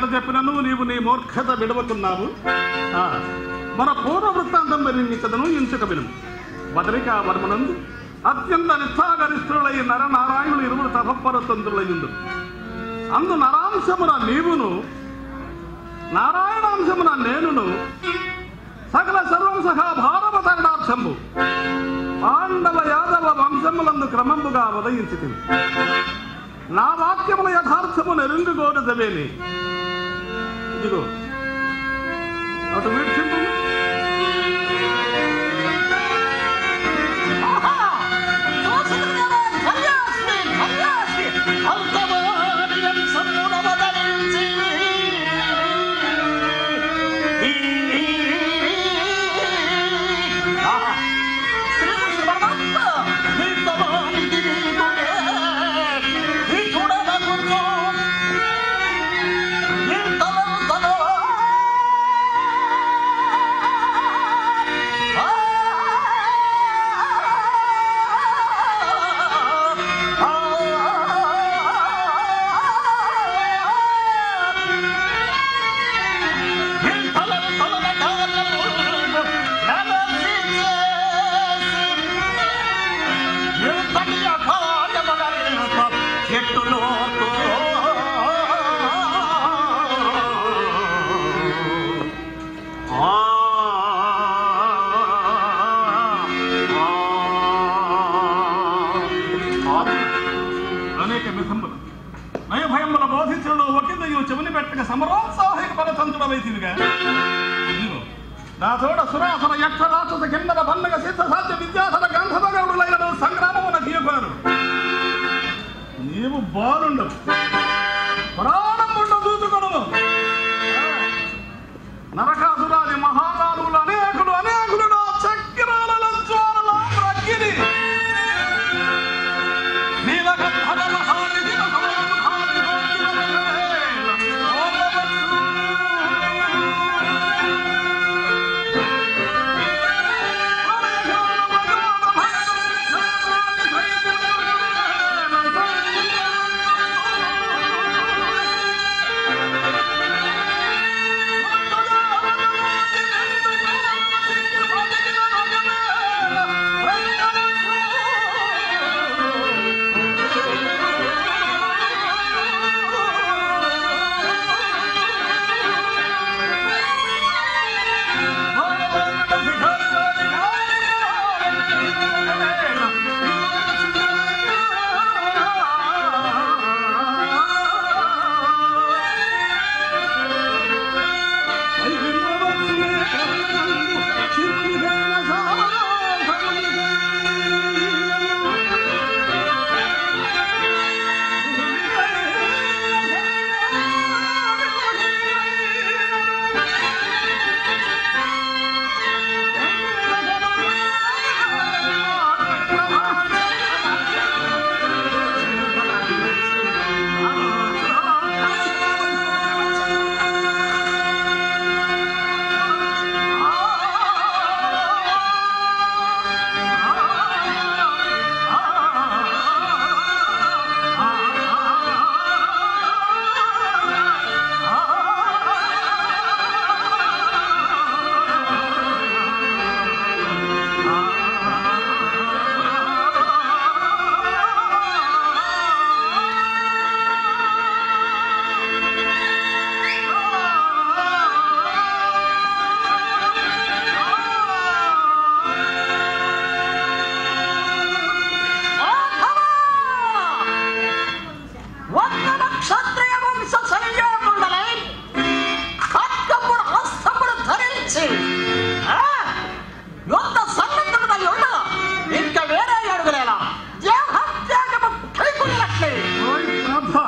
చెప్పినను నీవు నీ మూర్ఖత విడవకున్నావు ఆ, మన పూర్వ వృత్తాంతం వినించదను ఇంచుక విను బదరికా వర్మనందు అత్యంత నిష్ఠాగరిష్ఠులై నరనారాయణులు ఇరువురు తపపరతంత్రులయ్యుండు అందు నరాంశమున నీవును నారాయణాంశమున నేనును సకల సర్వం సహా భారవతరణార్థంబు పాండవ యాదవ వంశములందు క్రమంబుగా ఉదయించి నా వాక్యముల యథార్థము నెరుంగుగోడదవేని ఇదిగో అటు వీక్షింపు ఆహా! చూసుకున్నావా? ధన్యాస్మి, ధన్యాస్మి. అంతమార్యం సమ్ముడవదరించి. ఆహా! శ్రీకృష్ణ పరమాత్మ, నీ తమానికి నీకునే. నీ చూడనగుచో. నీ తలంతలో. అనేక విధములు నయభయముల బోధించడంలో ఒకందయు చెవుని పెట్టక సమరోత్సాహిక పరతంత్రుడవైతివిగా ఇదిగో నా తోడ సురాసుర యక్ష రాక్షస కిన్నర బన్నగ సిద్ధ సాధ్య విద్యాధర గంధభగౌడులైన సంగ్రామమున గీయకోరు నీవు బాలుండవు ప్రాణముండ దూతుకొను నరకాసురాది మహాదారులు అనేకులు అనేకులు నా చక్రాల జ్వాలల ప్రగ్గిని నీలకంఠన మహానిధి మహాముఖాది గోపికలవేళ ఓలవచ్చు. ప్రళయకాల భగవాన భగవాని వందన క్షత్రియ వంశ సంయోగుండలై ఖడ్గముడు హస్తముడు ధరించి ఆ, యుద్ధ సన్నద్ధుడై ఉండ ఇంకా వేరే అడుగులేలా దేహత్యాగము కైకున్నట్లే ఓయ్ ప్రభ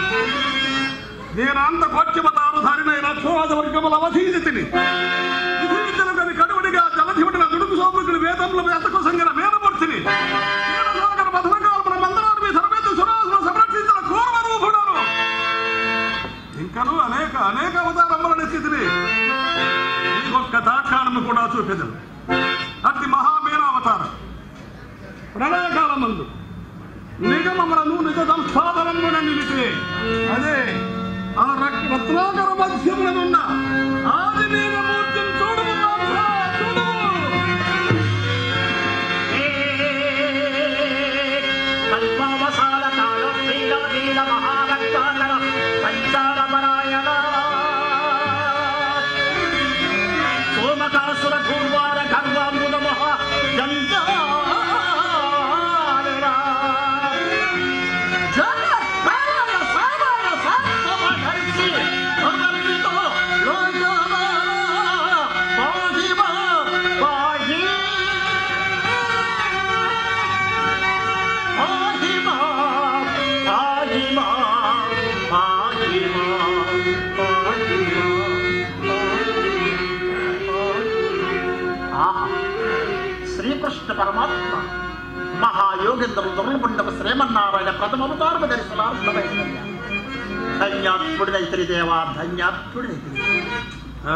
నేనంత కోట్యమతారు ధారినైన అక్షోరాజ వర్గముల అవధీజితిని విధీవిద్యలు గని కడువుడిగా జలధివుడిన దుడుకు సోముకుని వేదముల వేతకు సంగిన వేదమూర్తిని వీరసాగర మధురకాలమున మందరాన్ని సమేత సురాసును సంరక్షించిన కూర్మ రూపుడను ఇంకను అనేక అనేక అవతారములను ఎత్తితిని ఇంకొక దాక్షాణము కూడా చూపెదను అతి మహామీనావతారం ప్రణయకాలమందు నిగమములను నిజ సంస్థాపనమున నిలిపి అదే ఆ రక్- రత్నాకర మధ్యములనున్న ఆదిమీన మూర్తిని చూడుము నాథా, చూడుము కల్పావసాన కాలం వీర వీర మహారక్తాంగన పంచారపరాయణ సోమకాసుర పూర్వార గర్వాంబుద మహా జంజారా జగత్ప్రాయ సర్వాయ సత్యమహర్షి సమర్పితో లోకమాన పాహి మా పాహి పాహి మా పాహి మా పాహి మా పాహి మా ఆహా శ్రీకృష్ణ పరమాత్మ మహాయోగేంద్రుడు దుర్లభుండవ శ్రీమన్నారాయణ ప్రథమ అవతారము దర్శనార్థమైన ధన్యాత్ముడినైతిరి దేవా ధన్యాత్ముడినైతిరి ఆ,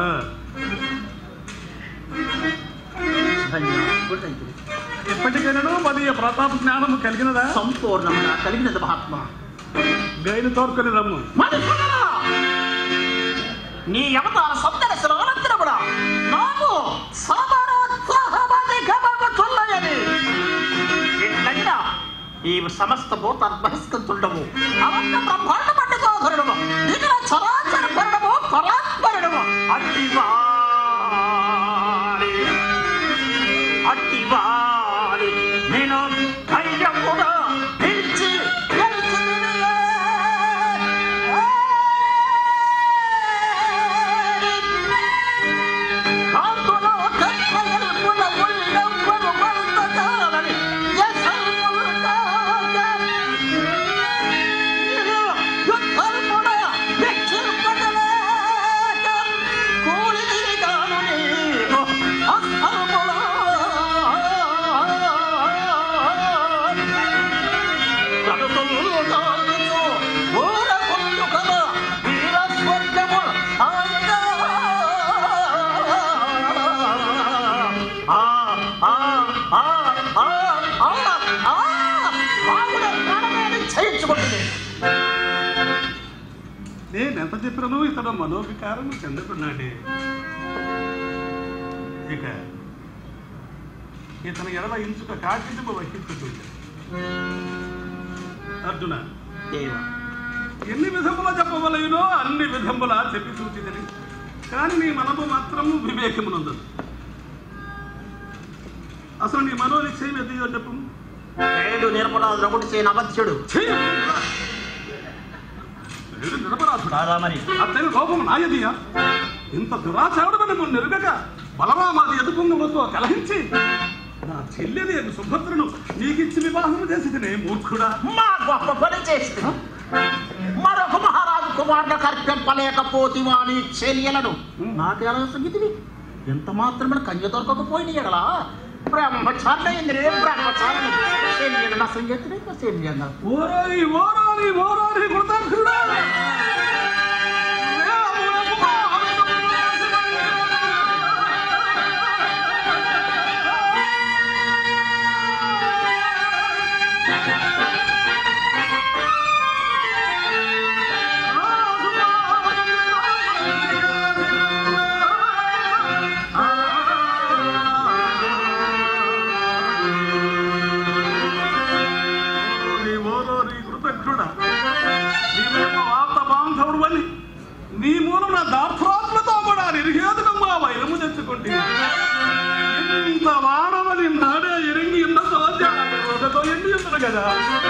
ధన్యాత్ముడినైతిరి ఇప్పటికైనా మరి ప్రతాప జ్ఞానము కలిగినదా సంపూర్ణముగా కలిగినది మహాత్మ గైలు తోడుకొని రమ్ము మధుసూదనా! నీ అవతార సందర్శన అనంతరమున నాకు సమరోత్సాహమది గమగుచున్నయని ఎట్లయినా ఈ సమస్త భూతాన్ని బహిష్కరించుండవు అవంత బ్రహ్మాండ పండితోధరుడము నిఖిల చరాచర పరుడము పరాత్పరుడము అట్టివారి అట్టివారి నేను ధైర్యముగా పిలిచి గెలిచితినియే. కాంతులో కత్వయల్పుల ఉల్లెవ్వరు మల్తజాలని యశల్ములు కాగ. నిలు యుద్ధల్పున నిక్షిల్పగలేక కూలిదిగాను నీకు అస్సల్ములో. కనుతులు కాంతుచు ఊరకుండు కదా వీరస్వర్గము ఆయగా. ఆ ఆ ఆ ఆ ఆ, ఆ, బాగుడ ప్రాణమేని చేయించుకుంటుంది నేను ఎంత చెప్పినను ఇతడు మనోవికారం చెందుతున్నాడే ఇక ఇతని ఎడల ఇంచుక కాకింపు వహించుతుంది అర్జున దేవ ఎన్ని విధముల చెప్పవలయునో అన్ని విధముల చెప్పి సూచిదని కానీ నీ మనము మాత్రము వివేకమునందు అసలు నీ మనో నిశ్చయం ఎదిగో చెప్పు ఏడు నిర్మలాదు ఒకటి చేయని అబద్ధుడు ఛీ! వీడు నిరపరాధుడా? కాదా మరి అతని కోపం నాయదియా ఇంత దురాచారుడమని నువ్వు నెరుగక బలరామాది ఎదుపుంగములతో కలహించి నా చెల్లెలి యొక్క సుభద్రను నీకిచ్చి వివాహం చేసి మూర్ఖుడా మా గొప్ప పని చేస్తే మరొక మహారాజు కుమారుడు కర్పింపలేకపోతివా నీ చెల్యలను నాకెలా సంగతివి ఎంత మాత్రమే కన్య దొరకకపోయిన ఎడలా బ్రహ్మచారులైందిరే బ్రహ్మచారులు చెల్యను నా సంగతి చెల్యను ఓరారి ఓరారి ఓరారి కృతార్థుడా ఓరోరి ఓరోరి కృతజ్ఞుడా నీవేమో ఆప్త బాంధవుడు అని నీ మూలన దార్థాత్మతో కూడా నిర్హేతుకంగా వైరము తెచ్చుకుంటే ఇంత వాడవని నాడే ఎరింగి ఉన్న సోద్యాలతో ఎండి ఉంటారు కదా